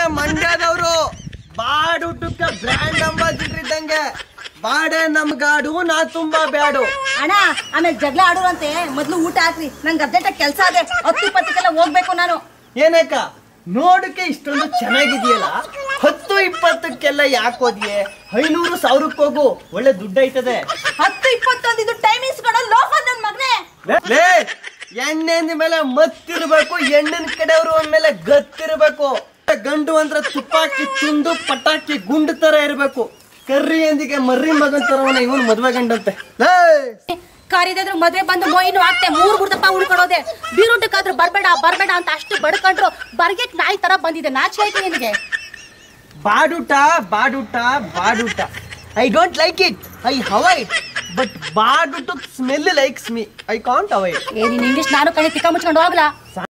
ಮಂಡ್ಯದವರು ಬಾಡುಟಕ್ಕ brand ambassador ಇದ್ದಂಗೆ ಬಾಡೆ ನಮ್ಗಾಡು ನಾ ತುಂಬಾ ಬ್ಯಾಡು ಅಣ್ಣ ಆಮೇಲೆ ಜಗಳ ಆಡೋರಂತೆ ಮೊದ್ಲು ಊಟ ಹಾಕ್ರಿ ನಂಗೆ ಅರ್ಜೆಂಟಾಗಿ ಕೆಲಸ ಅದೇ ಹತ್ತು ಇಪ್ಪತ್ತಕ್ಕೆಲ್ಲ ಹೋಗ್ಬೇಕು ನಾನು ಏನಕ್ಕ ನೋಡಕ್ಕೆ ಇಷ್ಟೊಂದು ಚೆನ್ನಾಗಿದೆಯಲ್ಲ ಹತ್ತು ಇಪ್ಪತ್ತಕ್ಕೆಲ್ಲ ಯಾಕೋದಿಯೇ ಐನೂರು ಸಾವಿರಕ್ಕೆ ಹೋಗು ಒಳ್ಳೆ ದುಡ್ಡು ಐತದೆ ಹತ್ತು ಇಪ್ಪತ್ತೊಂದು ಇದು ಟೈಮಿಂಗ್ಸ್ ಕೊಡೋ ಲೋಫರ್ ನನ್ನ ಮಗನೇ ಲೇ ಎಣ್ಣೆಂದ ಮೇಲೆ ಮತ್ತಿರ್ಬೇಕು ಹೆಣ್ಣಿನ ಕಡೆಯವರು ಅಂದ್ಮೇಲೆ ಗತ್ತಿರ್ಬೇಕು ಗಂಡು ಅಂದ್ರೆ ತುಪ್ಪಾಕಿ ತಿಂದು ಪಟಾಕಿ ಗುಂಡು ತರ ಇರ್ಬೇಕು ಕರ್ರಿ ಎಂದಿಗೆ ಮರ್ರಿ ಮಗನ್ ತರವನ ಇವನ್ ಮದ್ವೆ ಗಂಡಂತೆ ಲೇ ಕರಿದಿದ್ರು ಮದ್ವೆ ಬಂದು ಮೊಯ್ನು ಆಗ್ತೆ ಮೂರ್ ಮೂರ್ದಪ್ಪ ಉಳ್ಕೊಡೋದೆ ಬೀರುಟಕ್ಕಾದ್ರೂ ಬರ್ಬೇಡ ಬರ್ಬೇಡ ಅಂತ ಅಷ್ಟು ಬಡ್ಕೊಂಡ್ರು ಬರ್ಗೆಟ್ ನಾಯಿ ತರ ಬಂದಿದೆ ನಾಚಿ ಆಯ್ತು ನಿನಗೆ ಬಾಡುಟ ಬಾಡುಟ ಬಾಡುಟ I don't like it I hate but ಬಾಡುಟ smell likes me I can't avoid ಏ ನೀನ್ ಇಂಗ್ಲಿಷ್ ನಾನು ಕಣಿ ತಿಕ್ಕ ಮುಚ್ಕೊಂಡು ಹೋಗ್ಲಾ